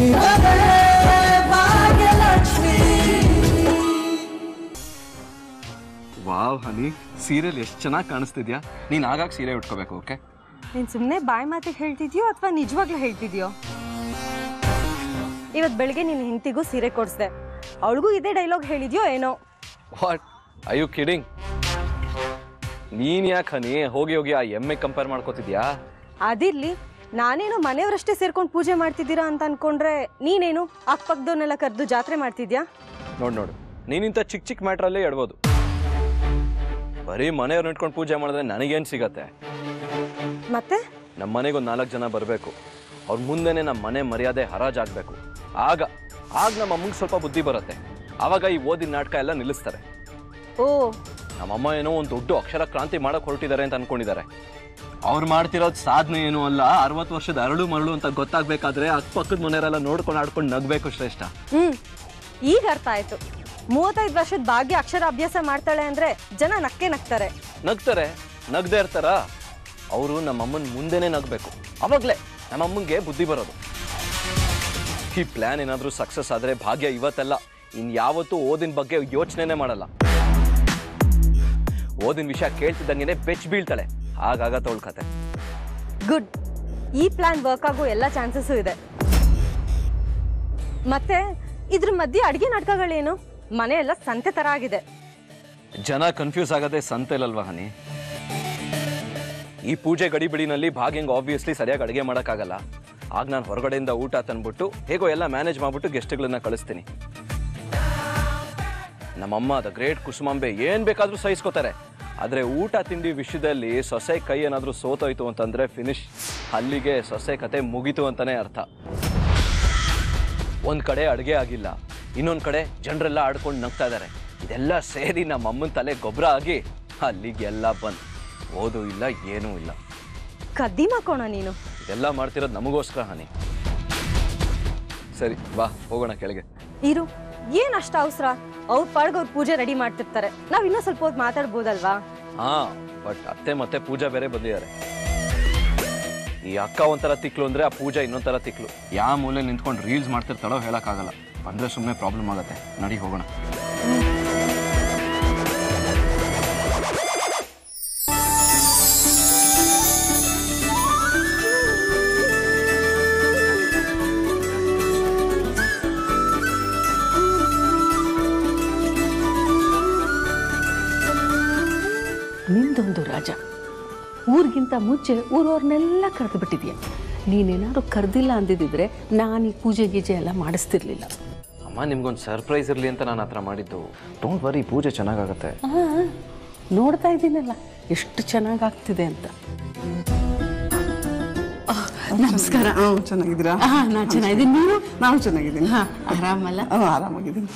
ನೀರವೇ Bhagyalakshmi wow honey serial ಎಷ್ಟು ಚೆನ್ನಾಗಿ ಕಾಣಿಸ್ತಿದ್ಯಾ ನೀನು ಆಗಾಗ ಸೀರೆ ಉಟ್ಕೋಬೇಕು ಓಕೆ ನೀನು ಸುಮ್ಮನೆ ಬಾಯಿ ಮಾತಿಗೆ ಹೇಳ್ತಿದ್ಯೋ ಅಥವಾ ನಿಜವಾಗ್ಲೂ ಹೇಳ್ತಿದ್ಯೋ ಇವತ್ತು ಬೆಳಿಗ್ಗೆ ನಿನ್ನ ಹೆಂಡತಿಗೂ ಸೀರೆ ಕೊಡಿಸ್ದೆ ಅವಳಿಗೂ ಇದೇ ಡೈಲಾಗ್ ಹೇಳಿದ್ಯೋ ಏನೋ ವಾಟ್ ಐ ಯು ಕಿಡಿಂಗ್ ನೀನ್ ಯಾಕೆ ಹನಿ ಹೋಗಿ ಹೋಗಿ ಆ ಎಮ್ಮೆ ಕಂಪೇರ್ ಮಾಡ್ಕೋತಿದ್ಯಾ ಅದಿರ್ಲಿ ನಾನೇನೋ ಮನೆಯವರಷ್ಟೇ ಸೇರ್ಕೊಂಡು ಪೂಜೆ ಮಾಡ್ತಿದ್ದೀರಾ ಅಂತ ಅನ್ಕೊಂಡ್ರೆ ನೀನೇನು ಅಕ್ಕಪಕ್ಕದವ್ರನ್ನೆಲ್ಲ ಕರೆದು ಜಾತ್ರೆ ಮಾಡ್ತಿದ್ಯಾ ನೋಡು ನೋಡು ನೀನಿಂತ ಚಿಕ್ಕ ಚಿಕ್ಕ ಮ್ಯಾಟ್ರಲ್ಲೇ ಎಡ್ಬೋದು ಬರೀ ಮನೆಯವ್ರನ್ನ ಇಟ್ಕೊಂಡು ಪೂಜೆ ಮಾಡಿದ್ರೆ ನನಗೇನು ಸಿಗತ್ತೆ ಮತ್ತೆ ನಮ್ಮ ಮನೆಗೆ ಒಂದು ನಾಲ್ಕು ಜನ ಬರಬೇಕು ಅವ್ರ ಮುಂದೆನೆ ನಮ್ಮ ಮನೆ ಮರ್ಯಾದೆ ಹರಾಜಾಗಬೇಕು ಆಗ ಆಗ ನಮ್ಮ ಅಮ್ಮಂಗೆ ಸ್ವಲ್ಪ ಬುದ್ಧಿ ಬರುತ್ತೆ ಆವಾಗ ಈ ಓದಿನ ನಾಟಕ ಎಲ್ಲ ನಿಲ್ಲಿಸ್ತಾರೆ ಓ ನಮ್ಮಮ್ಮ ಏನೋ ಒಂದು ದೊಡ್ಡ ಅಕ್ಷರ ಕ್ರಾಂತಿ ಮಾಡಕ್ ಹೊರಟಿದ್ದಾರೆ ಅಂತ ಅನ್ಕೊಂಡಿದ್ದಾರೆ ಅವ್ರು ಮಾಡ್ತಿರೋದು ಸಾಧನೆ ಏನು ಅಲ್ಲ ಅರವತ್ತು ವರ್ಷದ ಅರಳು ಮರಳು ಅಂತ ಗೊತ್ತಾಗ್ಬೇಕಾದ್ರೆ ಅಕ್ಕಪಕ್ಕದ ಮನೆಯವರೆಲ್ಲ ನೋಡ್ಕೊಂಡು ಆಡ್ಕೊಂಡು ನಗ್ಬೇಕು ಶ್ರೇಷ್ಠ ಹ್ಮ್ ಈಗ ಅರ್ಥ ಆಯ್ತು ಮೂವತ್ತೈದು ವರ್ಷದ ಭಾಗ್ಯ ಅಕ್ಷರ ಅಭ್ಯಾಸ ಮಾಡ್ತಾಳೆ ಅಂದ್ರೆ ಜನ ನಕ್ಕೆ ನಗ್ತಾರೆ ನಗ್ತಾರೆ ನಗ್ದೇ ಇರ್ತಾರ ಅವರು ನಮ್ಮಮ್ಮನ ಮುಂದೆನೇ ನಗ್ಬೇಕು ಅವಾಗ್ಲೇ ನಮ್ಮಮ್ಮಂಗೆ ಬುದ್ಧಿ ಬರೋದು ಈ ಪ್ಲಾನ್ ಏನಾದರೂ ಸಕ್ಸಸ್ ಆದ್ರೆ ಭಾಗ್ಯ ಇವತ್ತೆಲ್ಲ ಇನ್ಯಾವತ್ತೂ ಓದಿನ ಬಗ್ಗೆ ಯೋಚನೆನೇ ಮಾಡಲ್ಲ ಓದಿನ ವಿಷಯ ಕೇಳ್ತಿದ್ದಂಗೆನೆ ಬೆಚ್ಚ ಬೀಳ್ತಾಳೆ ಹಾಗಾಗ ಕತೆ ಗುಡ್ ಈ ಪ್ಲಾನ್ ವರ್ಕ್ ಆಗೋ ಎಲ್ಲ ಚಾನ್ಸಸ್ಸು ಇದೆ ಮತ್ತೆ ಇದ್ರ ಮಧ್ಯೆ ಅಡಿಗೆ ನಾಟಕಗಳೇನು ಮನೆ ಎಲ್ಲ ಸಂತೆ ತರ ಆಗಿದೆ ಜನ ಕನ್ಫ್ಯೂಸ್ ಆಗದೆ ಸಂತೆಲಲ್ವಾ ಹನಿ ಈ ಪೂಜೆ ಗಡಿಬಿಡಿನಲ್ಲಿ ಭಾಗ್ಯಂಗ್ ಆಬ್ವಿಯಸ್ಲಿ ಸರಿಯಾಗಿ ಅಡುಗೆ ಮಾಡೋಕ್ಕಾಗಲ್ಲ ಆಗ ನಾನು ಹೊರಗಡೆಯಿಂದ ಊಟ ತಂದ್ಬಿಟ್ಟು ಹೇಗೋ ಎಲ್ಲ ಮ್ಯಾನೇಜ್ ಮಾಡ್ಬಿಟ್ಟು ಗೆಸ್ಟ್ಗಳನ್ನ ಕಳಿಸ್ತೀನಿ ನಮ್ಮಮ್ಮ ದ ಗ್ರೇಟ್ ಕುಸುಮಾಂಬೆ ಏನ್ ಬೇಕಾದ್ರೂ ಸಹಿಸ್ಕೋತಾರೆ ಆದ್ರೆ ಊಟ ತಿಂಡಿ ವಿಷಯದಲ್ಲಿ ಸೊಸೆ ಕೈ ಏನಾದ್ರೂ ಸೋತೋಯ್ತು ಅಂತಂದ್ರೆ ಫಿನಿಶ್ ಅಲ್ಲಿಗೆ ಸೊಸೆ ಕತೆ ಮುಗೀತು ಅಂತಾನೆ ಅರ್ಥ ಒಂದ್ ಕಡೆ ಅಡುಗೆ ಆಗಿಲ್ಲ ಇನ್ನೊಂದ್ ಕಡೆ ಜನರೆಲ್ಲ ಆಡ್ಕೊಂಡು ನಗ್ತಾ ಇದ್ದಾರೆ ಇದೆಲ್ಲ ಸೇರಿ ನಮ್ಮ ಅಮ್ಮನ ತಲೆ ಗೊಬ್ಬರ ಆಗಿ ಅಲ್ಲಿಗೆಲ್ಲ ಬಂದ್ ಓದು ಇಲ್ಲ ಏನೂ ಇಲ್ಲ ಕದ್ದಿ ಮಾಕೋಣ ನೀನು ಇದೆಲ್ಲ ಮಾಡ್ತಿರೋದು ನಮಗೋಸ್ಕರ ಹಾನಿ ಸರಿ ಬಾ ಹೋಗೋಣ ಕೆಳಗೆ ಇರು ಏನ್ ಅಷ್ಟ ಅವಸರ ಅವ್ರ ಪಾಡ್ಗೆ ಅವ್ರ ಪೂಜೆ ರೆಡಿ ಮಾಡ್ತಿರ್ತಾರೆ ನಾವ್ ಇನ್ನೂ ಸ್ವಲ್ಪ ಹೊತ್ತು ಮಾತಾಡ್ಬೋದಲ್ವಾ ಹಾ ಬಟ್ ಅತ್ತೆ ಮತ್ತೆ ಪೂಜಾ ಬೇರೆ ಬಂದಿದ್ದಾರೆ ಈ ಅಕ್ಕ ಒಂಥರ ತಿಕ್ಲು ಅಂದ್ರೆ ಆ ಪೂಜಾ ಇನ್ನೊಂಥರ ತಿಕ್ಲು ಯಾವ ಮೂಲೆ ನಿಂತ್ಕೊಂಡು ರೀಲ್ಸ್ ಮಾಡ್ತಿರ್ತಾಳೋ ಹೇಳಕ್ಕಾಗಲ್ಲ ಬಂದ್ರೆ ಸುಮ್ಮನೆ ಪ್ರಾಬ್ಲಮ್ ಆಗತ್ತೆ ನಡಿ ಹೋಗೋಣ ನಿಂದೊಂದು ರಾಜ ಊರಿಗಿಂತ ಮುಂಚೆ ಊರವ್ರನ್ನೆಲ್ಲ ಕರೆದು ಬಿಟ್ಟಿದ್ಯ ನೀನೇನಾದ್ರು ಕರೆದಿಲ್ಲ ಅಂದಿದ್ದಿದ್ರೆ ನಾನು ಈ ಪೂಜೆ ಗೀಜೆ ಎಲ್ಲ ಮಾಡಿಸ್ತಿರ್ಲಿಲ್ಲ ಅಮ್ಮ ನಿಮ್ಗೊಂದು ಸರ್ಪ್ರೈಸ್ ಇರಲಿ ಅಂತ ನಾನು ಆ ಥರ ಮಾಡಿದ್ದು ಡೋಂಟ್ ವರಿ ಪೂಜೆ ಚೆನ್ನಾಗಾಗತ್ತೆ ಆ, ನೋಡ್ತಾ ಇದ್ದೀನಲ್ಲ ಎಷ್ಟು ಚೆನ್ನಾಗಾಗ್ತಿದೆ ಅಂತ ಆ, ನಮಸ್ಕಾರ ಹ್ಞೂ ಚೆನ್ನಾಗಿದ್ದೀರಾ ಹಾ ನಾ ಚೆನ್ನಾಗಿದ್ದೀನಿ ನೀನು ನಾವು ಚೆನ್ನಾಗಿದ್ದೀನಿ ಹಾ ಆರಾಮಲ್ಲ ಹ್ಞೂ ಆರಾಮಾಗಿದ್ದೀನಿ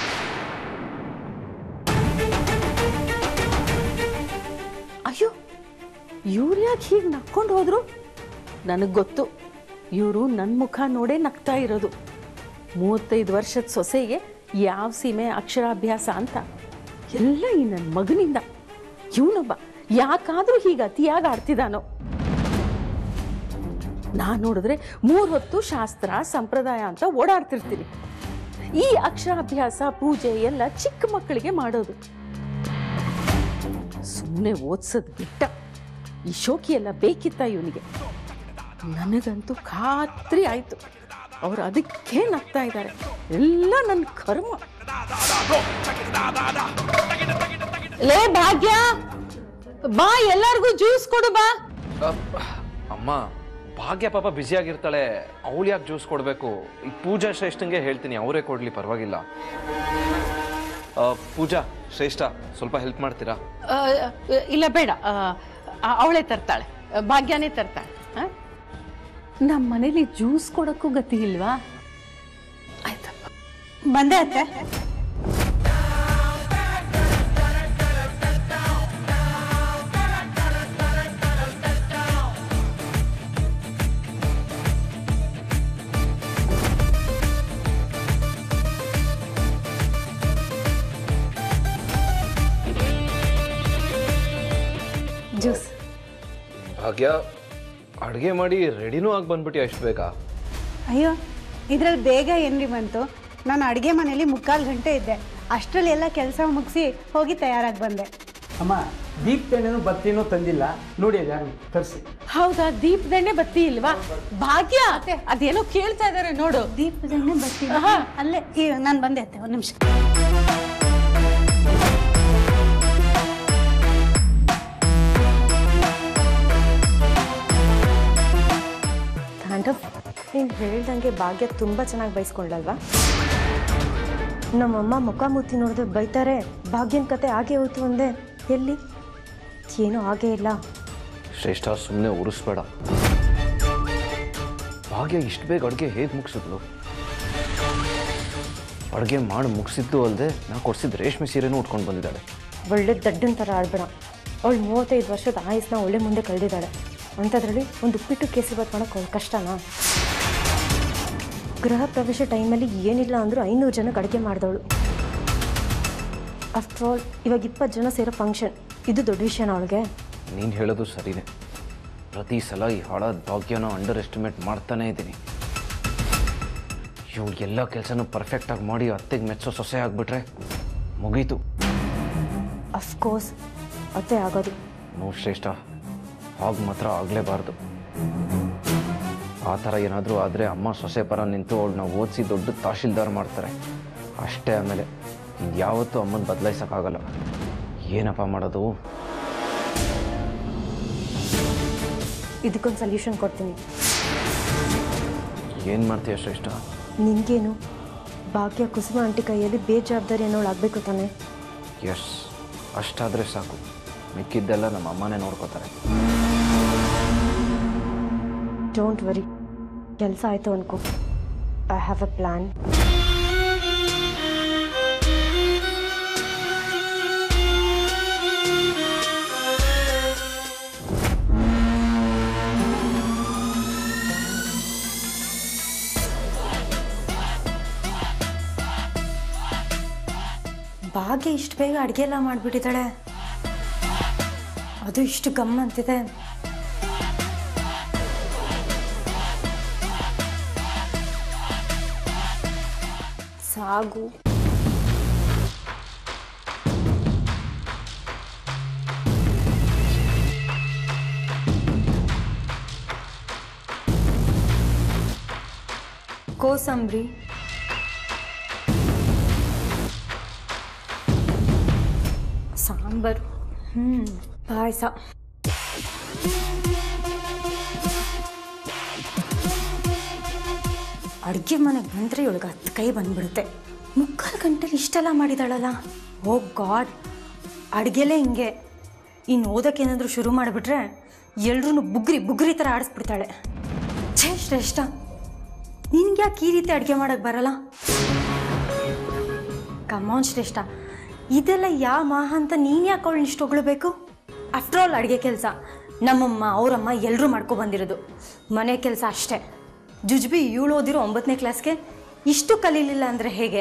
ಅಯ್ಯೋ ಇವ್ರು ಯಾಕೆ ಹೀಗೆ ನಕ್ಕೊಂಡು ಹೋದ್ರು ನನಗೆ ಗೊತ್ತು ಇವರು ನನ್ನ ಮುಖ ನೋಡೇ ನಗ್ತಾ ಇರೋದು ಮೂವತ್ತೈದು ವರ್ಷದ ಸೊಸೆಗೆ ಯಾವ ಸೀಮೆ ಅಕ್ಷರಾಭ್ಯಾಸ ಅಂತ ಎಲ್ಲ ಈ ನನ್ನ ಮಗನಿಂದ ಇವನೊಬ್ಬ ಯಾಕಾದ್ರೂ ಹೀಗೆ ಅತಿಯಾಗಿ ಆಡ್ತಿದ್ದಾನೋ ನಾನು ನೋಡಿದ್ರೆ ಮೂರು ಹೊತ್ತು ಶಾಸ್ತ್ರ ಸಂಪ್ರದಾಯ ಅಂತ ಓಡಾಡ್ತಿರ್ತೀನಿ ಈ ಅಕ್ಷರಾಭ್ಯಾಸ ಪೂಜೆ ಎಲ್ಲ ಚಿಕ್ಕ ಮಕ್ಕಳಿಗೆ ಮಾಡೋದು ಸುಮ್ಮನೆ ಓದ್ಸೋದು ಬಿಟ್ಟ ಈ ಶೋಕಿ ಎಲ್ಲ ಬೇಕಿತ್ತ ಇವನಿಗೆ ನನಗಂತೂ ಖಾತ್ರಿ ಆಯ್ತು ಅವ್ರು ಅದಕ್ಕೆ ನಗ್ತಾ ಇದ್ದಾರೆ ಎಲ್ಲ ನನ್ನ ಕರ್ಮ ಲೇ ಭಾಗ್ಯ ಬಾ ಎಲ್ಲಾರ್ಗೂ ಜ್ಯೂಸ್ ಕೊಡು ಬಾ ಅಮ್ಮ ಭಾಗ್ಯ ಪಾಪ ಬ್ಯುಸಿ ಆಗಿರ್ತಾಳೆ ಅವಳು ಯಾಕೆ ಜ್ಯೂಸ್ ಕೊಡಬೇಕು ಈ ಪೂಜಾ ಶ್ರೇಷ್ಠಂಗೆ ಹೇಳ್ತೀನಿ ಅವರೇ ಕೊಡ್ಲಿ ಪರವಾಗಿಲ್ಲ ಆ, ಪೂಜಾ ಶ್ರೇಷ್ಠ ಸ್ವಲ್ಪ ಹೆಲ್ಪ್ ಮಾಡ್ತೀರಾ ಆ, ಇಲ್ಲ ಬೇಡ ಅವಳೇ ತರ್ತಾಳೆ ಭಾಗ್ಯನೇ ತರ್ತಾಳೆ ನಮ್ಮ ಮನೇಲಿ ಜ್ಯೂಸ್ ಕೊಡಕ್ಕೂ ಗತಿ ಇಲ್ವಾ ಆಯ್ತಪ್ಪ ಬಂದೆ ಅತ್ತೆ ಜ್ಯೂಸ್ ಭಾಗ್ಯ ಅಡುಗೆ ಮಾಡಿ ರೆಡಿನೂ ಆಗಿ ಬಂದ್ಬಿಟ್ಟು ಎಷ್ಟು ಬೇಕಾ ಅಯ್ಯೋ ಇದ್ರಲ್ಲಿ ಬೇಗ ಏನ್ರಿ ಬಂತು ನಾನು ಅಡುಗೆ ಮನೇಲಿ ಮುಕ್ಕಾಲು ಗಂಟೆ ಇದ್ದೆ ಅಷ್ಟರಲ್ಲಿ ಎಲ್ಲ ಕೆಲಸ ಮುಗಿಸಿ ಹೋಗಿ ತಯಾರಾಗಿ ಬಂದೆ ಅಮ್ಮ ದೀಪ್ ಎಣ್ಣೆನೂ ಬತ್ತಿನೂ ತಂದಿಲ್ಲ ನೋಡಿ ಅದು ಯಾರು ತರಿಸಿ ಹೌದಾ ದೀಪದೆಣ್ಣೆ ಬತ್ತಿ ಇಲ್ವಾ ಭಾಗ್ಯ ಅದೇನೋ ಕೇಳ್ತಾ ಇದಾರೆ ನೋಡು ದೀಪದನ್ನೇ ಬರ್ತೀನಿ ಅಲ್ಲೇ ನಾನು ಬಂದೆ ಅತ್ತೆ ಒಂದು ನಿಮಿಷ ತಾಂಡವ್ ನೀನು ಹೇಳ್ದಂಗೆ ಭಾಗ್ಯ ತುಂಬ ಚೆನ್ನಾಗಿ ಬೈಸ್ಕೊಂಡಲ್ವಾ ನಮ್ಮಮ್ಮ ಮುಖ ಮುತ್ತಿ ನೋಡಿದ್ರೆ ಬೈತಾರೆ ಭಾಗ್ಯನ ಕತೆ ಹಾಗೆ ಹೋಯ್ತು ಅಂದೆ ಎಲ್ಲಿ ಏನೂ ಆಗೇ ಇಲ್ಲ ಶ್ರೇಷ್ಠ ಸುಮ್ಮನೆ ಉರಿಸ್ಬೇಡ ಭಾಗ್ಯ ಇಷ್ಟು ಬೇಗ ಅಡುಗೆ ಹೇಗೆ ಮುಗಿಸಿದ್ಲು ಅಡುಗೆ ಮಾಡಿ ಮುಗಿಸಿದ್ದು ಅಲ್ಲದೆ ನಾ ಕೊಡ್ಸಿದ ರೇಷ್ಮೆ ಸೀರೆನೂ ಉಟ್ಕೊಂಡು ಬಂದಿದ್ದಾಳೆ ಒಳ್ಳೆ ದಡ್ಡನ ಥರ ಆಡ್ಬೇಡ ಅವಳು ಮೂವತ್ತೈದು ವರ್ಷದ ಆಯಸ್ಸನ್ನ ಒಳ್ಳೆ ಮುಂದೆ ಕಳೆದಿದ್ದಾಳೆ ಅಂಥದ್ರಲ್ಲಿ ಒಂದು ಉಪ್ಪಿಟ್ಟು ಕೇಸರಿಬಾತ್ ಮಾಡೋಕೆ ಅವಳು ಕಷ್ಟನಾ ಗೃಹ ಪ್ರವೇಶ ಟೈಮಲ್ಲಿ ಏನಿಲ್ಲ ಅಂದರೂ ಐನೂರು ಜನಕ್ಕೆ ಅಡುಗೆ ಮಾಡಿದವಳು ಆಫ್ಟರ್ ಆಲ್ ಇವಾಗ ಇಪ್ಪತ್ತು ಜನ ಸೇರೋ ಫಂಕ್ಷನ್ ಇದು ದೊಡ್ಡ ವಿಷಯನ ಅವಳಿಗೆ ನೀನು ಹೇಳೋದು ಸರಿನೇ ಪ್ರತಿ ಸಲ ಈ ಹಾಳಾದ ಭಾಗ್ಯನ ಅಂಡರ್ ಎಸ್ಟಿಮೇಟ್ ಮಾಡ್ತಾನೇ ಇದ್ದೀನಿ ಇವು ಎಲ್ಲ ಕೆಲಸನೂ ಪರ್ಫೆಕ್ಟಾಗಿ ಮಾಡಿ ಅತ್ತೆಗೆ ಮೆಚ್ಚೋ ಸೊಸೆ ಆಗಿಬಿಟ್ರೆ ಮುಗೀತು ಅಫ್ಕೋರ್ಸ್ ಅದೇ ಆಗೋದು ನೋ ಶ್ರೇಷ್ಠ ಹಾಗೆ ಮಾತ್ರ ಆಗಲೇಬಾರ್ದು ಆ ಥರ ಏನಾದರೂ ಆದರೆ ಅಮ್ಮ ಸೊಸೆ ಪರ ನಿಂತು ಅವಳನ್ನ ಓದಿಸಿ ದೊಡ್ಡ ತಹಶೀಲ್ದಾರ್ ಮಾಡ್ತಾರೆ ಅಷ್ಟೇ ಆಮೇಲೆ ಯಾವತ್ತೂ ಅಮ್ಮನ ಬದಲಾಯಿಸೋಕ್ಕಾಗಲ್ಲ ಏನಪ್ಪ ಮಾಡೋದು ಇದಕ್ಕೊಂದು ಸೊಲ್ಯೂಷನ್ ಕೊಡ್ತೀನಿ ಏನು ಮಾಡ್ತೀಯ ಶ್ರೇಷ್ಠ ನಿನಗೇನು ಭಾಗ್ಯ ಕುಸುಮ ಆಂಟಿ ಕೈಯಲ್ಲಿ ಬೇಜವಾಬ್ದಾರಿ ಅನ್ನೋಳು ಆಗಬೇಕು ತಾನೆ ಎಸ್ ಅಷ್ಟಾದರೆ ಸಾಕು ಮಿಕ್ಕಿದ್ದೆಲ್ಲ ನಮ್ಮ ಅಮ್ಮನೇ ನೋಡ್ಕೋತಾರೆ ಡೋಂಟ್ ವರಿ ಕೆಲಸ ಆಯಿತು ಅನ್ಕೋ ಐ ಹ್ಯಾವ್ ಅ ಪ್ಲ್ಯಾನ್ ಭಾಗ್ಯ ಇಷ್ಟು ಬೇಗ ಅಡುಗೆ ಎಲ್ಲ ಮಾಡಿಬಿಟ್ಟಿದ್ದಾಳೆ ಅದು ಇಷ್ಟು ಗಮ್ ಅಂತಿದೆ ಸಾಗು ಕೋಸಂಬರಿ ಸಾಂಬಾರು ಹ್ಞೂ ಪಾಯಸ ಅಡುಗೆ ಮನೆಗೆ ಬಂದರೆ ಇವಳಿಗೆ ಹತ್ತು ಕೈ ಬಂದ್ಬಿಡುತ್ತೆ ಮುಕ್ಕಾಲು ಗಂಟೆಲಿ ಇಷ್ಟೆಲ್ಲ ಮಾಡಿದಾಳಲ್ಲ ಓ ಗಾಡ್ ಅಡುಗೆಲೇ ಹಿಂಗೆ ಇನ್ನು ಓದೋಕ್ಕೇನಾದರೂ ಶುರು ಮಾಡಿಬಿಟ್ರೆ ಎಲ್ರೂ ಬುಗ್ರಿ ಬುಗ್ರಿ ಥರ ಆಡಿಸ್ಬಿಡ್ತಾಳೆ ಛೇ ಶ್ರೇಷ್ಠ ನಿನ್ಗೆ ಯಾಕೆ ಈ ರೀತಿ ಅಡುಗೆ ಮಾಡೋಕ್ಕೆ ಬರಲ್ಲ ಕಮಾನ್ ಶ್ರೇಷ್ಠ ಇದೆಲ್ಲ ಯಾವ ಮಾಹ ಅಂತ ನೀನು ಯಾಕೆ ಅವಳನ್ನ ಇಷ್ಟು ಹೊಗಳಬೇಕು ಆಫ್ಟರ್ ಆಲ್ ಅಡುಗೆ ಕೆಲಸ ನಮ್ಮಮ್ಮ ಅವರಮ್ಮ ಎಲ್ಲರೂ ಮಾಡ್ಕೊ ಬಂದಿರೋದು ಮನೆ ಕೆಲಸ ಅಷ್ಟೇ ಜುಜ್ಬಿ ಇವಳು ಓದಿರೋ ಒಂಬತ್ತನೇ ಕ್ಲಾಸ್ಗೆ ಇಷ್ಟು ಕಲೀಲಿಲ್ಲ ಅಂದರೆ ಹೇಗೆ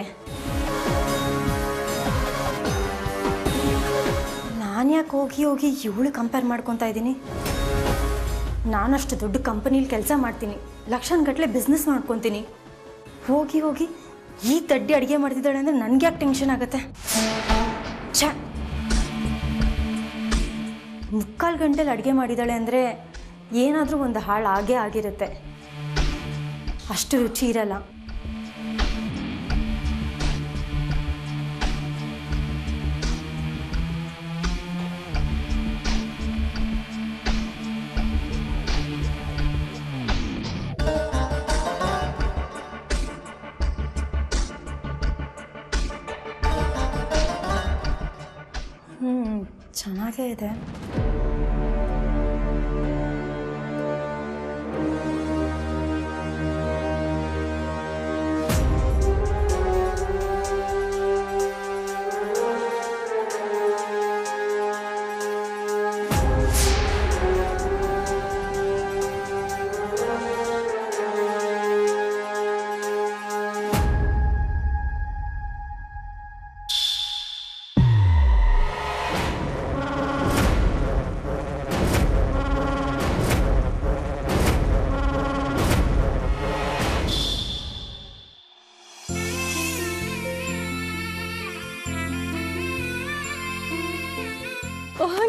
ನಾನು ಯಾಕೆ ಹೋಗಿ ಹೋಗಿ ಇವಳು ಕಂಪೇರ್ ಮಾಡ್ಕೊತಾ ಇದ್ದೀನಿ ನಾನಷ್ಟು ದೊಡ್ಡ ಕಂಪನಿಲಿ ಕೆಲಸ ಮಾಡ್ತೀನಿ ಲಕ್ಷಾನುಗಟ್ಟಲೆ ಬಿಸ್ನೆಸ್ ಮಾಡ್ಕೊತೀನಿ ಹೋಗಿ ಹೋಗಿ ಈ ತಡ್ಡಿ ಅಡುಗೆ ಮಾಡ್ತಿದ್ದಾಳೆ ಅಂದರೆ ನನಗೆ ಯಾಕೆ ಟೆನ್ಷನ್ ಆಗುತ್ತೆ ಛ ಮುಕ್ಕಾಲು ಗಂಟೆಲಿ ಅಡುಗೆ ಮಾಡಿದ್ದಾಳೆ ಅಂದರೆ ಏನಾದರೂ ಒಂದು ಹಾಳು ಆಗೇ ಆಗಿರುತ್ತೆ ಅಷ್ಟು ರುಚಿ ಇರಲ್ಲ ಹ್ಞೂ ಚೆನ್ನಾಗೇ ಇದೆ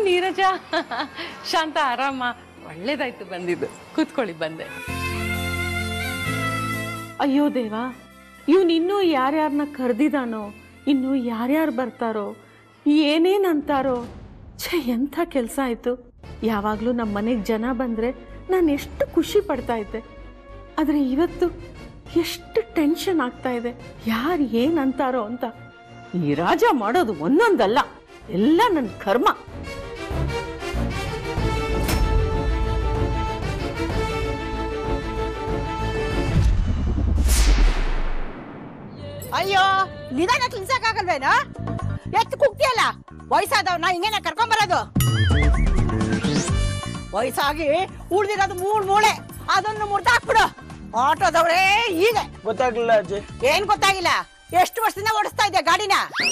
ನೀರಜ ಶಾಂತ ಆರಾಮ ಒಳ್ಳೇದಾಯ್ತು ಬಂದಿದ್ದು ಕೂತ್ಕೊಳ್ಳಿ ಬಂದೆ ಅಯ್ಯೋ ದೇವಾ ಇವನು ಇನ್ನೂ ಯಾರ್ಯಾರನ್ನ ಕರೆದಿದಾನೋ ಇನ್ನು ಯಾರ್ಯಾರು ಬರ್ತಾರೋ ಏನೇನ್ ಅಂತಾರೋ ಛೇ ಎಂಥ ಕೆಲಸ ಆಯ್ತು ಯಾವಾಗಲೂ ನಮ್ಮ ಮನೆಗೆ ಜನ ಬಂದರೆ ನಾನು ಎಷ್ಟು ಖುಷಿ ಪಡ್ತಾ ಇದ್ದೆ ಆದರೆ ಇವತ್ತು ಎಷ್ಟು ಟೆನ್ಷನ್ ಆಗ್ತಾ ಇದೆ ಯಾರು ಏನು ಅಂತಾರೋ ಅಂತ ಈ ರಾಜ ಮಾಡೋದು ಒಂದೊಂದಲ್ಲ ಎಲ್ಲ ನನ್ನ ಕರ್ಮ ಅಯ್ಯೋ ನಿಧಾನ ತಿನ್ಸಕ್ಕಾಗಲ್ವೇನೋ ಎತ್ತು ಕುಗ್ತಿಯಲ್ಲ ವಯಸ್ಸಾದವ್ನ ಹಿಂಗೇನ ಕರ್ಕೊಂಬರೋದು ವಯಸ್ಸಾಗಿ ಉಳ್ದಿರೋದು ಮೂಳ್ ಮೂಳೆ ಅದನ್ನು ಮುರ್ದಾಕ್ಬಿಡು ಆಟೋದವ್ರೇ ಈಗ ಗೊತ್ತಾಗ್ಲಿಲ್ಲ ಅಜ್ಜಿ ಏನ್ ಗೊತ್ತಾಗಿಲ್ಲ ಎಷ್ಟು ವರ್ಷದಿಂದ ಓಡಿಸ್ತಾ ಇದ್ದೆ ಗಾಡಿನ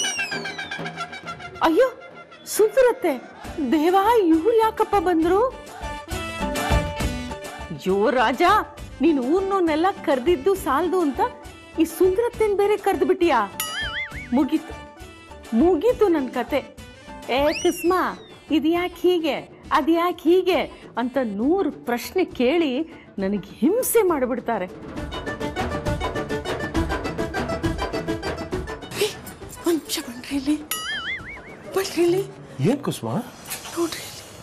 ಅಯ್ಯೋ ಸುಂದರತ್ತೆ ದೇವಾ ಇವ್ರು ಯಾಕಪ್ಪ ಬಂದ್ರು ಅಯ್ಯೋ ರಾಜ ನೀನು ಊರ್ನೋನೆಲ್ಲ ಕರ್ದಿದ್ದು ಸಾಲ್ದು ಅಂತ ಈ ಸುಂದರತ್ತೆನ್ ಬೇರೆ ಕರ್ದು ಬಿಟ್ಟಿಯಾ ಮುಗೀತು ಮುಗೀತು ನನ್ನ ಕತೆ ಏ ಕಿಸ್ಮ ಇದು ಯಾಕೆ ಹೀಗೆ ಅದು ಯಾಕೆ ಹೀಗೆ ಅಂತ ನೂರು ಪ್ರಶ್ನೆ ಕೇಳಿ ನನಗೆ ಹಿಂಸೆ ಮಾಡಿಬಿಡ್ತಾರೆ ಒಂದು ನಿಮಿಷ ಬನ್ರಿ ಇಲ್ಲಿ ಬನ್ರಿ ಇಲ್ಲಿ ಏನ್ ಕುಸುಮ ನೋಡ್ರಿ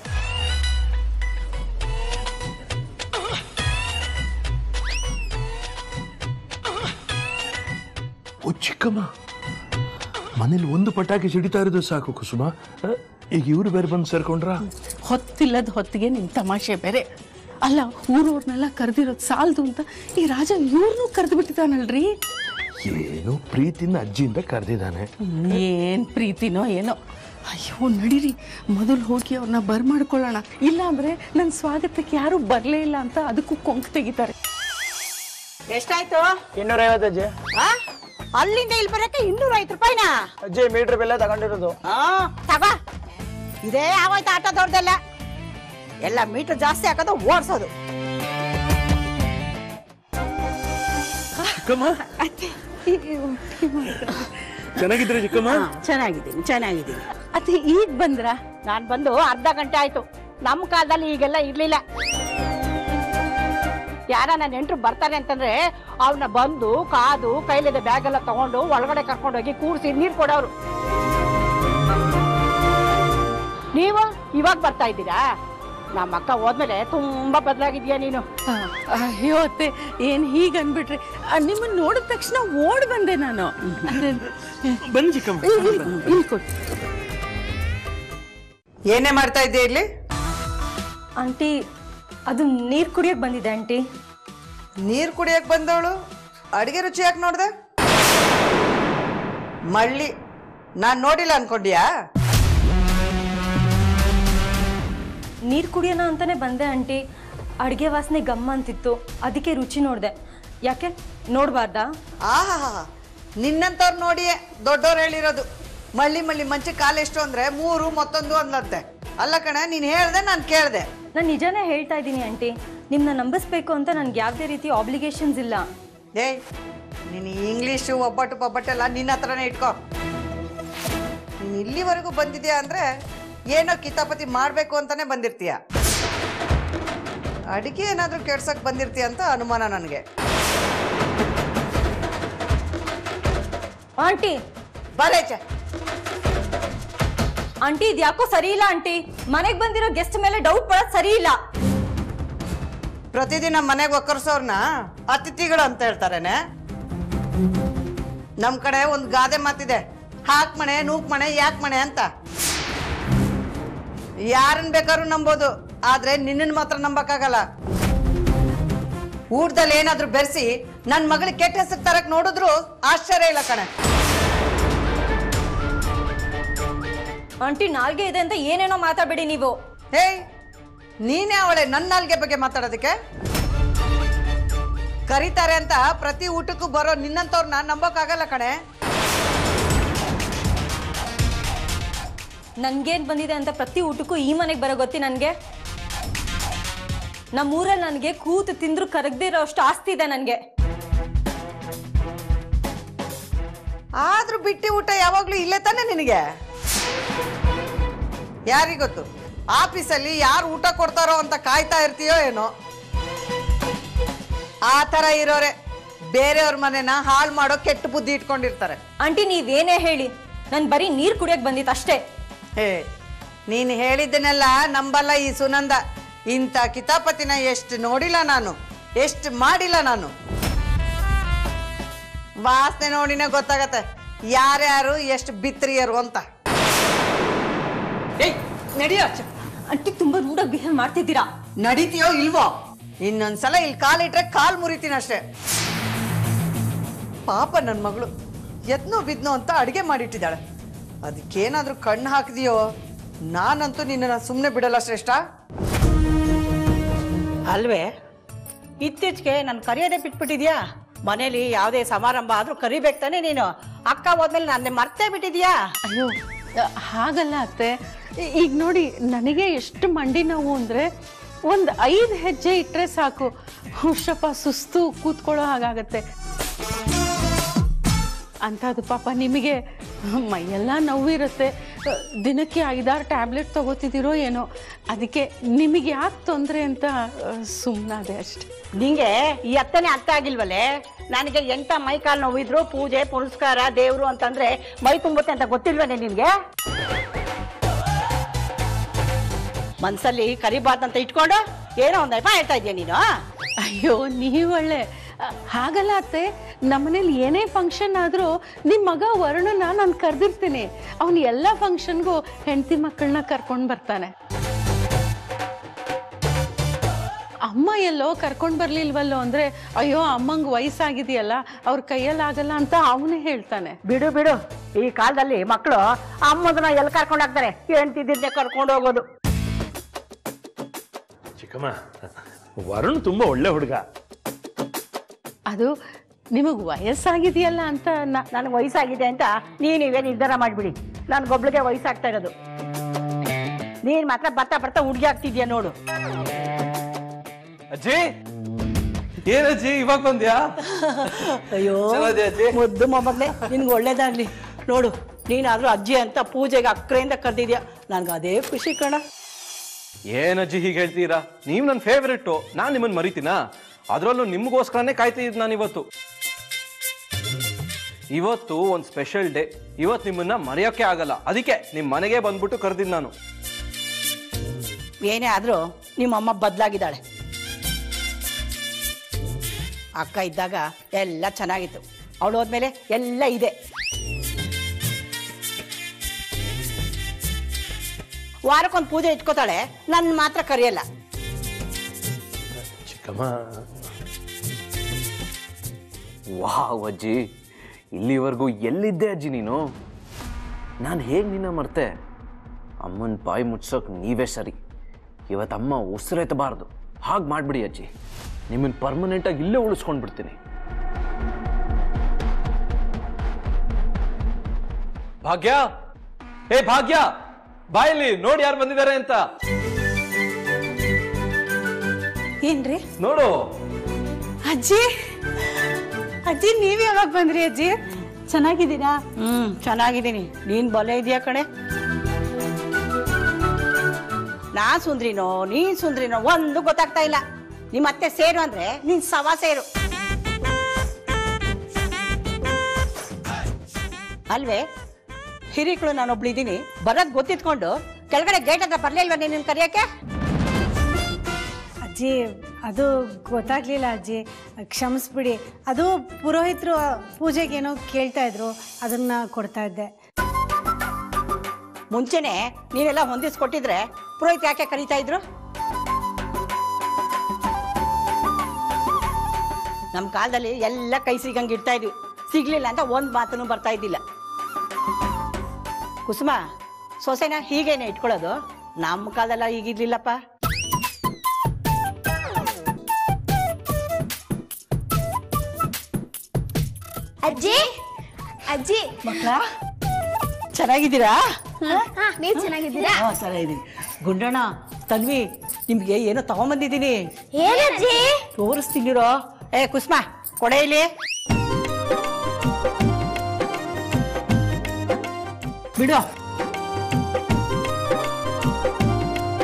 ಓ ಚಿಕ್ಕಮ್ಮ ಮನೇಲಿ ಒಂದು ಪಟಾಕಿ ಸಿಡಿತಾ ಇರೋದು ಸಾಕು ಕುಸುಮ ಆ, ಈಗ ಇವ್ರು ಬೇರೆ ಬಂದು ಸೇರ್ಕೊಂಡ್ರ ಹೊತ್ತಿಲ್ಲದ ಹೊತ್ತಿಗೆ ನಿಮ್ಮ ತಮಾಷೆ ಬೇರೆ ಅಲ್ಲ ಊರವ್ರನ್ನೆಲ್ಲ ಕರೆದಿರೋದು ಸಾಲದು ಅಂತ ಈ ರಾಜ ಇವ್ರನ್ನೂ ಕರೆದು ಬಿಟ್ಟಿದ್ದಾನಲ್ರಿ ಏನು ಪ್ರೀತಿನ ಅಜ್ಜಿಯಿಂದ ಕರೆದಿದ್ದಾನೆ ಏನ್ ಪ್ರೀತಿನೋ ಏನೋ ಅಯ್ಯೋ ನಡೀರಿ ಮೊದಲು ಹೋಗಿ ಅವ್ರನ್ನ ಬರ್ಮಾಡ್ಕೊಳ್ಳೋಣ ಇಲ್ಲ ಅಂದ್ರೆ ನನ್ನ ಸ್ವಾಗತಕ್ಕೆ ಯಾರು ಬರಲೇ ಇಲ್ಲ ಅಂತ ಅದಕ್ಕೂ ಕೊಂಕ್ ತೆಗಿತಾರೆ ಎಷ್ಟಾಯ್ತು ಇನ್ನೂರೈವತ್ತು ಅಜ್ಜಿ ಆ? ಅಲ್ಲಿಂದ ಇಲ್ಲಿ ಬರಕ್ಕೆ ಇನ್ನೂರ ಐದು ರೂಪಾಯಿನಾ ಅಜ್ಜಿ ಮೀಟರ್ ಬೆಲ್ಲ ತಗೊಂಡಿರೋದು ಆ ತಗೋ ಇದೇ ಆಗೋಯ್ತು ಆಟೋದವ್ರದೆಲ್ಲ ಎಲ್ಲ ಮೀಟರ್ ಜಾಸ್ತಿ ಹಾಕೋದು ಓಡಿಸೋದು ಚಿಕ್ಕಮ್ಮ ಚೆನ್ನಾಗಿದ್ರೆ ಚಿಕ್ಕಮ್ಮ ಚೆನ್ನಾಗಿದ್ದೀನಿ ಚೆನ್ನಾಗಿದ್ದೀನಿ ಅತ್ತೆ ಈಗ ಬಂದ್ರ ನಾನ್ ಬಂದು ಅರ್ಧ ಗಂಟೆ ಆಯ್ತು ನಮ್ಮ ಕಾಲದಲ್ಲಿ ಈಗೆಲ್ಲ ಇರ್ಲಿಲ್ಲ ಯಾರ ನನ್ನ ನೆಂಟ್ರು ಬರ್ತಾರೆ ಅಂತಂದ್ರೆ ಅವನ್ನ ಬಂದು ಕಾದು ಕೈಲಿದ್ದ ಬ್ಯಾಗ್ ಎಲ್ಲ ತಗೊಂಡು ಒಳಗಡೆ ಕರ್ಕೊಂಡು ಹೋಗಿ ಕೂರಿಸಿ ನೀರ್ ಕೊಡೋರು ನೀವು ಇವಾಗ ಬರ್ತಾ ಇದ್ದೀರಾ ನಮ್ಮ ಅಕ್ಕ ಹೋದ್ಮೇಲೆ ತುಂಬಾ ಬದಲಾಗಿದ್ಯಾ ನೀನು ಅಯ್ಯೋ ಅತ್ತೆ ಏನ್ ಹೀಗ್ ಅನ್ಬಿಟ್ರಿ ನಿಮ್ಮನ್ನ ನೋಡಿದ ತಕ್ಷಣ ಓಡ್ ಬಂದೆ ನಾನು ಬನ್ನಿ ಚಿಕ್ಕಮ್ಮ ಇಲ್ಲಿ ಕೊಟ್ಟು ಏನೇ ಮಾಡ್ತಾ ಇದ್ದೆ ಇಲ್ಲಿ ಆಂಟಿ ಅದು ನೀರು ಕುಡಿಯೋಕೆ ಬಂದಿದೆ ಆಂಟಿ ನೀರ್ ಕುಡಿಯಕ್ ಬಂದವಳು ಅಡಿಗೆ ರುಚಿ ಯಾಕೆ ನೋಡ್ದೆ ಮಳ್ಳಿ ನಾನ್ ನೋಡಿಲ್ಲ ಅನ್ಕೊಂಡ್ಯಾ ನೀರು ಕುಡಿಯೋಣ ಅಂತಾನೆ ಬಂದೆ ಆಂಟಿ ಅಡುಗೆ ವಾಸನೆ ಗಮ್ಮ ಅಂತಿತ್ತು ಅದಕ್ಕೆ ರುಚಿ ನೋಡಿದೆ ಯಾಕೆ ನೋಡಬಾರ್ದಾ ಆಹಾ ನಿನ್ನಂತವ್ರು ನೋಡಿಯೇ ದೊಡ್ಡವ್ರು ಹೇಳಿರೋದು ಮಳ್ಳಿ ಮಳ್ಳಿ ಮಂಚ ಕಾಲೆಷ್ಟು ಅಂದ್ರೆ ಮೂರು ಮತ್ತೊಂದು ಅಂದ್ಲಂತೆ ಅಲ್ಲ ಕಣೆ ನೀನ್ ಹೇಳ್ದೆ ನಾನು ಕೇಳ್ದೆ ನಾನು ನಿಜಾನೇ ಹೇಳ್ತಾ ಇದ್ದೀನಿ ಆಂಟಿ ನಿಮ್ಮನ್ನ ನಂಬಿಸ್ಬೇಕು ಅಂತ ನನಗೆ ಯಾವುದೇ ರೀತಿ ಆಬ್ಲಿಗೇಷನ್ಸ್ ಇಲ್ಲ ಏಯ್ ನೀನು ಇಂಗ್ಲೀಷು ಒಬ್ಬಟ್ಟು ಪಬ್ಬಟ್ಟೆಲ್ಲ ನಿನ್ನ ಹತ್ರನೇ ಇಟ್ಕೋ ನೀನು ಇಲ್ಲಿವರೆಗೂ ಬಂದಿದ್ಯಾ ಅಂದ್ರೆ ಏನೋ ಕಿತಾಪತಿ ಮಾಡಬೇಕು ಅಂತಾನೆ ಬಂದಿರ್ತೀಯ ಅಡಿಗೆ ಏನಾದರೂ ಕೆಡ್ಸಕ್ ಬಂದಿರ್ತೀಯ ಅಂತ ಅನುಮಾನ ನನಗೆ ಆಂಟಿ ಬರೇಚೆ ಆಂಟಿ ಇದು ಯಾಕೋ ಸರಿ ಇಲ್ಲ ಆಂಟಿ ಮನೆಗೆ ಬಂದಿರೋ ಗೆಸ್ಟ್ ಮೇಲೆ ಡೌಟ್ ಪಡೋದು ಸರಿ ಇಲ್ಲ ಪ್ರತಿದಿನ ಮನೆಗೆ ಒಕ್ಕರ್ಸೋರ್ನ ಅತಿಥಿಗಳು ಅಂತ ಹೇಳ್ತಾರೇನೆ ನಮ್ ಕಡೆ ಒಂದು ಗಾದೆ ಮಾತಿದೆ ಹಾಕ್ ಮನೆ ನೂಕ್ ಮನೆ ಯಾಕ್ ಮನೆ ಅಂತ ಯಾರನ್ನ ಬೇಕಾದ್ರೂ ನಂಬೋದು ಆದ್ರೆ ನಿನ್ನನ್ ಮಾತ್ರ ನಂಬಕ್ಕಾಗಲ್ಲ ಊಟದಲ್ಲಿ ಏನಾದ್ರೂ ಬೆರೆಸಿ ನನ್ನ ಮಗಳಿಗೆ ಕೆಟ್ಟ ಹೆಸರು ತರಕ್ ನೋಡಿದ್ರು ಆಶ್ಚರ್ಯ ಇಲ್ಲ ಕಣೆ ಆಂಟಿ ನಾಲ್ಗೆ ಇದೆ ಅಂತ ಏನೇನೋ ಮಾತಾಡಬೇಡಿ ನೀವು ಹೇಯ್ ನೀನೇ ಅವಳೆ ನನ್ನ ನಾಲ್ಗೆ ಬಗ್ಗೆ ಮಾತಾಡೋದಕ್ಕೆ ಕರೀತಾರೆ ಅಂತ ಪ್ರತಿ ಊಟಕ್ಕೂ ಬರೋ ನಿನ್ನಂತವ್ರನ್ನ ನಂಬೋಕ್ಕಾಗಲ್ಲ ಕಣೆ ನನ್ಗೇನ್ ಬಂದಿದೆ ಅಂತ ಪ್ರತಿ ಊಟಕ್ಕೂ ಈ ಮನೆಗೆ ಬರೋ ಗೊತ್ತಿ ನನಗೆ ನಮ್ಮೂರಲ್ಲಿ ನನಗೆ ಕೂತು ತಿಂದ್ರು ಕರಗದೇ ಇರೋ ಅಷ್ಟು ಆಸ್ತಿ ಇದೆ ನನಗೆ ಆದ್ರೂ ಬಿಟ್ಟಿ ಊಟ ಯಾವಾಗ್ಲೂ ಇಲ್ಲೇ ತಾನೆ ನಿನಗೆ ಯಾರಿಗೊತ್ತು ಆಫೀಸಲ್ಲಿ ಯಾರು ಊಟ ಕೊಡ್ತಾರೋ ಅಂತ ಕಾಯ್ತಾ ಇರ್ತೀಯೋ ಏನೋ ಆ ಥರ ಇರೋರೆ ಬೇರೆಯವ್ರ ಮನೆನ ಹಾಳು ಮಾಡೋ ಕೆಟ್ಟ ಬುದ್ಧಿ ಇಟ್ಕೊಂಡಿರ್ತಾರೆ ಆಂಟಿ ನೀವೇನೇ ಹೇಳಿ ನಾನು ಬರೀ ನೀರು ಕುಡಿಯೋಕೆ ಬಂದಿತ್ತು ಅಷ್ಟೇ ಹೇ ನೀನು ಹೇಳಿದ್ದನ್ನೆಲ್ಲ ನಂಬಲ್ಲ ಈ ಸುನಂದ ಇಂಥ ಕಿತಾಪತಿನ ಎಷ್ಟು ನೋಡಿಲ್ಲ ನಾನು ಎಷ್ಟು ಮಾಡಿಲ್ಲ ನಾನು ವಾಸನೆ ನೋಡಿನೇ ಗೊತ್ತಾಗತ್ತೆ ಯಾರ್ಯಾರು ಎಷ್ಟು ಬಿತ್ರಿಯರು ಅಂತ ಏಯ್ ನಡಿಯೋ ಆಚೆ. ಆಂಟಿ ತುಂಬಾ ರೂಢಾಗಿ ಬಿಹೇವ್ ಮಾಡ್ತಿದ್ದೀರಾ ನಡೀತೀಯೋ ಇಲ್ವೋ ಇನ್ನೊಂದ್ಸಲ ಇಲ್ಲಿ ಕಾಲಿಟ್ರೆ ಕಾಲ್ ಮುರಿತೀನಿ ಅಷ್ಟೇ ಪಾಪ ನನ್ನ ಮಗಳು ಎದ್ನೋ ಬಿದ್ನೋ ಅಂತ ಅಡುಗೆ ಮಾಡಿಟ್ಟಿದ್ದಾಳೆ ಅದಕ್ಕೇನಾದ್ರೂ ಕಣ್ಣು ಹಾಕಿದೆಯೋ ನಾನಂತೂ ನಿನ್ನನ್ನು ಸುಮ್ಮನೆ ಬಿಡಲ್ಲ ಶ್ರೇಷ್ಠ ಅಲ್ವೇ ಇತ್ತೀಚೆಗೆ ನಾನು ಕರೆಯೋದೇ ಬಿಟ್ಬಿಟ್ಟಿದ್ಯಾ ಮನೇಲಿ ಯಾವುದೇ ಸಮಾರಂಭ ಆದ್ರೂ ಕರಿಬೇಕು ತಾನೇ ನೀನು ಅಕ್ಕ ಹೋದ್ಮೇಲೆ ನನ್ನ ಮರ್ತೇ ಬಿಟ್ಟಿದ್ಯಾ ಅಯ್ಯೋ ಅ, ಹಾಗಲ್ಲ ಅತ್ತೆ ಈ- ಈಗ ನೋಡಿ ನನಗೆ ಎಷ್ಟು ಮಂಡಿ ನೋವು ಅಂದರೆ ಒಂದು ಐದು ಹೆಜ್ಜೆ ಇಟ್ಟರೆ ಸಾಕು ಹುಷಪ್ಪ ಸುಸ್ತು ಕೂತ್ಕೊಳ್ಳೋ ಹಾಗಾಗತ್ತೆ ಅಂಥದ್ದು ಪಾಪ ನಿಮಗೆ ಮೈಯೆಲ್ಲ ನೋವಿರುತ್ತೆ ಅ, ದಿನಕ್ಕೆ ಐದಾರು ಟ್ಯಾಬ್ಲೆಟ್ ತಗೋತಿದ್ದೀರೋ ಏನೋ ಅದಕ್ಕೆ ನಿಮಗೆ ಯಾಕೆ ತೊಂದರೆ ಅಂತ ಸುಮ್ಮನಾದೆ ಅಷ್ಟೆ ನಿಂಗೆ ಈ ಅತ್ತನೇ ಅರ್ಥ ಆಗಿಲ್ವಲ್ಲೇ ನನಗೆ ಎಂತ ಮೈ ಕಾಲು ನೋವಿದ್ರು ಪೂಜೆ ಪುರಸ್ಕಾರ ದೇವ್ರು ಅಂತಂದ್ರೆ ಮೈ ತುಂಬುತ್ತೆ ಅಂತ ಗೊತ್ತಿಲ್ವನೇ ನಿನ್ಗೆ ಮನ್ಸಲ್ಲಿ ಕರಿಬಾರ್ದಂತ ಇಟ್ಕೊಂಡು ಏನೋ ಒಂದ್ ನೆಪ ಹೇಳ್ತಾ ಇದೀಯ ನೀನು ಅಯ್ಯೋ ನೀವೊಳ್ಳೆ ಅ, ಹಾಗಲ್ಲ ಅತ್ತೆ ನಮ್ಮನೇಲಿ ಏನೇ ಫಂಕ್ಷನ್ ಆದರೂ ನಿಮ್ಮ ಮಗ ವರುಣನ ನಾನು ಕರೆದಿರ್ತೀನಿ ಅವನು ಎಲ್ಲ ಫಂಕ್ಷನ್ಗೂ ಹೆಂಡತಿ ಮಕ್ಕಳನ್ನ ಕರ್ಕೊಂಡು ಬರ್ತಾನೆ ಅಮ್ಮ ಎಲ್ಲೋ ಕರ್ಕೊಂಡು ಬರ್ಲಿಲ್ವಲ್ಲೋ ಅಂದ್ರೆ ಅಯ್ಯೋ ಅಮ್ಮಂಗೆ ವಯಸ್ಸಾಗಿದೆಯಲ್ಲ ಅವ್ರ ಕೈಯಲ್ಲಾಗಲ್ಲ ಅಂತ ಅವನೇ ಹೇಳ್ತಾನೆ ಬಿಡು ಬಿಡು ಈ ಕಾಲದಲ್ಲಿ ಮಕ್ಕಳು ಅಮ್ಮದನ್ನ ಎಲ್ಲಿ ಕರ್ಕೊಂಡು ಹೋಗ್ತಾರೆ ಹೆಂಡ್ತಿದ್ದೆ ಕರ್ಕೊಂಡು ಹೋಗೋದು ಚಿಕ್ಕಮ್ಮ ವರುಣ್ ತುಂಬಾ ಒಳ್ಳೆ ಹುಡುಗ ಅದು ನಿಮಗೆ ವಯಸ್ಸಾಗಿದೆಯಲ್ಲ ಅಂತ ನಾ ನನಗೆ ವಯಸ್ಸಾಗಿದೆ ಅಂತ ನೀವೇ ನಿರ್ಧಾರ ಮಾಡಿಬಿಡಿ ನನ್ಗೊಬ್ಳಿಗೆ ವಯಸ್ಸಾಗ್ತಾ ಇರೋದು ನೀನ್ ಮಾತ್ರ ಬರ್ತಾ ಬರ್ತಾ ಹುಡುಗಿ ಆಗ್ತಿದ್ಯಾ ನೋಡು ಅಜ್ಜಿ ಏನಜ್ಜಿ ಇವಾಗ ಬಂದ್ಯಾ ಅಯ್ಯೋ ಚೆನ್ನಾಗಿದೆ ಅಜ್ಜಿ. ಮುದ್ದು ಮೊಮ್ಮಗ್ನೆ ನಿನ್ಗೆ ಒಳ್ಳೇದಾಗ್ಲಿ ನೋಡು ನೀನಾದ್ರೂ ಅಜ್ಜಿ ಅಂತ ಪೂಜೆಗೆ ಅಕ್ರೆಯಿಂದ ಕರೆದಿದ್ಯಾ ನನ್ಗೆ ಅದೇ ಖುಷಿ ಕಣ ಏನಜ್ಜಿ ಹೀಗೆ ಹೇಳ್ತೀರಾ ನೀವು ನನ್ನ ಫೇವ್ರೆಟ್ಟು ನಾನು ನಿಮ್ಮನ್ನ ಮರಿತೀನಾ ಅದರಲ್ಲೂ ನಿಮಗೋಸ್ಕರನೇ ಕಾಯ್ತಿದ್ದು ನಾನು ಇವತ್ತು ಇವತ್ತು ಒಂದು ಸ್ಪೆಷಲ್ ಡೇ ಇವತ್ತು ನಿಮ್ಮನ್ನ ಮರೆಯೋಕ್ಕೆ ಆಗಲ್ಲ ಅದಕ್ಕೆ ನಿಮ್ಮ ಮನೆಗೆ ಬಂದ್ಬಿಟ್ಟು ಕರೆದಿದ್ದು ನಾನು ಏನೇ ಆದ್ರೂ ನಿಮ್ಮಮ್ಮ ಬದಲಾಗಿದ್ದಾಳೆ ಅಕ್ಕ ಇದ್ದಾಗ ಎಲ್ಲ ಚೆನ್ನಾಗಿತ್ತು ಅವಳು ಹೋದ್ಮೇಲೆ ಎಲ್ಲ ಇದೆ ವಾರಕ್ಕೊಂದು ಪೂಜೆ ಇಟ್ಕೋತಾಳೆ ನನ್ನ ಮಾತ್ರ ಕರೆಯಲ್ಲ ಚಿಕ್ಕಮ್ಮ ವಾಹ್ ಅಜ್ಜಿ ಇಲ್ಲಿವರೆಗೂ ಎಲ್ಲಿದ್ದೆ ಅಜ್ಜಿ ನೀನು ನಾನು ಹೇಗೆ ನಿನ್ನ ಮರ್ತೆ ಅಮ್ಮನ ಬಾಯಿ ಮುಚ್ಚೋಕೆ ನೀವೇ ಸರಿ ಇವತ್ತಮ್ಮ ಉಸಿರೆತ್ತಬಾರ್ದು ಹಾಗೆ ಮಾಡಿಬಿಡಿ ಅಜ್ಜಿ ನಿಮ್ಮನ್ನು ಪರ್ಮನೆಂಟಾಗಿ ಇಲ್ಲೇ ಉಳಿಸ್ಕೊಂಡು ಬಿಡ್ತೀನಿ ಭಾಗ್ಯ ಏ ಭಾಗ್ಯ ಬಾಯಲ್ಲಿ ನೋಡಿ ಯಾರು ಬಂದಿದ್ದಾರೆ ಅಂತ ಏನ್ರಿ ನೋಡು ಅಜ್ಜಿ ಅಜ್ಜಿ ನೀವ್ ಯಾವಾಗ ಬಂದ್ರಿ ಅಜ್ಜಿ ಚೆನ್ನಾಗಿದ್ದೀರಾ ಹ್ಮ್ ಚೆನ್ನಾಗಿದ್ದೀನಿ ನೀನ್ ಬಲೆ ಇದೆಯಾ ಕಣೆ ನಾ ಸುಂದ್ರಿನೋ ನೀನ್ ಸುಂದ್ರಿನೋ ಒಂದು ಗೊತ್ತಾಗ್ತಾ ಇಲ್ಲ ನಿಮ್ಮ ಅತ್ತೆ ಸೇರು ಅಂದ್ರೆ ನೀನ್ ಸವ ಸೇರು ಅಲ್ವೇ ಹಿರಿಕಳು ನಾನೊಬ್ಳಿದ್ದೀನಿ ಬರೋದ್ ಗೊತ್ತಿತ್ಕೊಂಡು ಕೆಳಗಡೆ ಗೇಟ್ ಹತ್ರ ಬರ್ಲಿಲ್ವಾ ನೀನ್ ಕರೆಯಕ್ಕೆ ಅಜ್ಜಿ ಅದು ಗೊತ್ತಾಗ್ಲಿಲ್ಲ ಅಜ್ಜಿ ಕ್ಷಮಿಸ್ಬಿಡಿ ಅದು ಪುರೋಹಿತರು ಪೂಜೆಗೇನೋ ಕೇಳ್ತಾ ಇದ್ರು ಅದನ್ನ ಕೊಡ್ತಾ ಇದ್ದೆ ಮುಂಚೆನೆ ನೀನೆಲ್ಲ ಹೊಂದಿಸ್ಕೊಟ್ಟಿದ್ರೆ ಪುರೋಹಿತ ಯಾಕೆ ಕರೀತಾ ಇದ್ರು ನಮ್ಮ ಕಾಲದಲ್ಲಿ ಎಲ್ಲ ಕೈ ಸಿಗಂಗೆ ಇಡ್ತಾ ಇದ್ವಿ ಸಿಗ್ಲಿಲ್ಲ ಅಂತ ಒಂದ್ ಮಾತನ್ನು ಬರ್ತಾ ಇದ್ದಿಲ್ಲ ಕುಸುಮ ಸೊಸೆನ ಹೀಗೇನೆ ಇಟ್ಕೊಳ್ಳೋದು ನಮ್ಮ ಕಾಲದಲ್ಲ ಈಗಿರ್ಲಿಲ್ಲಪ್ಪ ಅಜ್ಜಿ ಅಜ್ಜಿ ಮಕ್ಕಳ ಚೆನ್ನಾಗಿದ್ದೀರಾ ಹಾ ನೀವ್ ಚೆನ್ನಾಗಿದ್ದೀರಾ ಹಾ ಚೆನ್ನಾಗಿದ್ದೀನಿ ಗುಂಡಣ್ಣ ತನ್ವಿ ನಿಮ್ಗೆ ಏನೋ ತಗೊಂಬಂದಿದ್ದೀನಿ ಏನಜ್ಜಿ ತೋರಿಸ್ತೀನಿರೋ ಏ ಕುಸ್ಮ ಕೊಡೆ ಇಲ್ಲಿ ಬಿಡು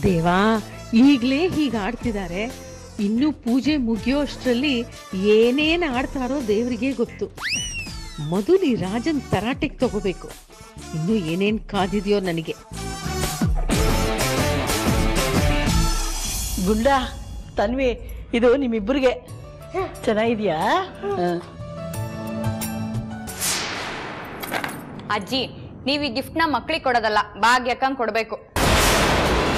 ದೇವಾ ಈಗಲೇ ಹೀಗೆ ಆಡ್ತಿದ್ದಾರೆ ಇನ್ನು ಪೂಜೆ ಮುಗಿಯೋ ಅಷ್ಟರಲ್ಲಿ ಏನೇನು ಆಡ್ತಾರೋ ದೇವರಿಗೆ ಗೊತ್ತು ಮೊದಲು ಈ ರಾಜನ್ ತರಾಟೆಗೆ ತಗೋಬೇಕು ಇನ್ನು ಏನೇನು ಕಾದಿದೆಯೋ ನನಗೆ ಗುಂಡ ತನ್ವಿ ಇದು ನಿಮ್ಮಿಬ್ಬರಿಗೆ ಚೆನ್ನಾಗಿದ್ಯಾ ಅಜ್ಜಿ ನೀವು ಈ ಗಿಫ್ಟ್ನ ಮಕ್ಳಿಗೆ ಕೊಡೋದಲ್ಲ ಭಾಗ್ಯಕ್ಕಂಗೆ ಕೊಡಬೇಕು